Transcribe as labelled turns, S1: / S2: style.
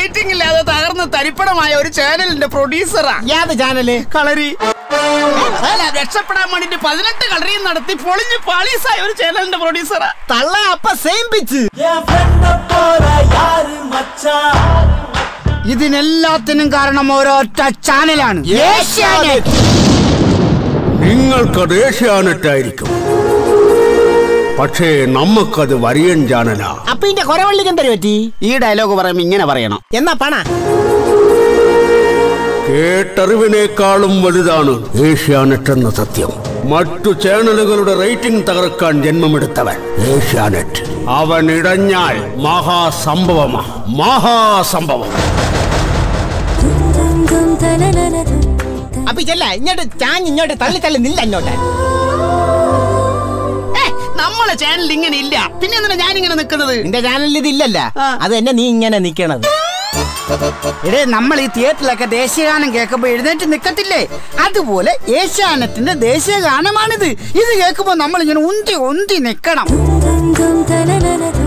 S1: Rating ഇല്ലാതെ തകർന്ന് തരിപ്പണമായ ഒരു ചാനലിന്റെ പ്രൊഡ്യൂസറാ
S2: യാത് ചാനല്
S1: കളരി അല്ല രക്ഷപ്പെടാൻ വേണ്ടിട്ട് പതിനെട്ട് കളരിയും നടത്തി പൊളിഞ്ഞ് പാളീസായ ഒരു ചാനലിന്റെ പ്രൊഡ്യൂസറാ
S2: തള്ള അപ്പ സെയിം പിച്ച്
S1: ഇതിനെല്ലാത്തിനും കാരണം ഒരൊറ്റ ചാനലാണ്
S2: ഏഷ്യാനെറ്റ്.
S3: നിങ്ങൾക്കത് ഏഷ്യാനെറ്റായിരിക്കും പക്ഷേ നമുക്കത് വരിയൻ ചാനലാ
S2: അപ്പൊ ഇതിന്റെ കൊരവള്ളിക്ക് എന്തൊരു പറ്റി
S1: ഈ ഡയലോഗ് പറയുമ്പോ ഇങ്ങനെ പറയണം
S2: എന്നാ പണ
S3: കേട്ടറിവിനേക്കാളും വലുതാണ് ഏഷ്യാനെറ്റ് എന്ന സത്യം മറ്റു ചാനലുകളുടെ റേറ്റിംഗ് തകർക്കാൻ ജന്മമെടുത്തവൻ ഏഷ്യാനെറ്റ് അവൻ ഇടഞ്ഞാൽ മഹാസംഭവമാ മഹാസംഭവം
S2: അപ്പൊ ചെല്ല ഇങ്ങോട്ട് ചാഞ്ഞ് ഇങ്ങോട്ട് തള്ളി തള്ളി നില്ല ഇങ്ങോട്ട്
S1: ഏ, നമ്മളെ ചാനൽ ഇങ്ങനെ ഇല്ല പിന്നെ എന്തിനാ ഞാൻ ഇങ്ങനെ നിൽക്കുന്നത്
S2: നിന്റെ ചാനലിൽ ഇതില്ലല്ല
S1: ആ.
S2: അത് തന്നെ നീ ഇങ്ങനെ നിക്കണത്
S1: എടേ നമ്മൾ ഈ തിയേറ്ററിലൊക്കെ ദേശീയഗാനം കേൾക്കുമ്പോ എഴുന്നേറ്റ് നിക്കത്തില്ലേ അതുപോലെ ഏഷ്യാനെറ്റിന്റെ ദേശീയ ഗാനമാണിത് ഇത് കേൾക്കുമ്പോ നമ്മൾ ഇങ്ങനെ ഉന്തി ഉന്തി നിക്കണം
S4: dum dum dum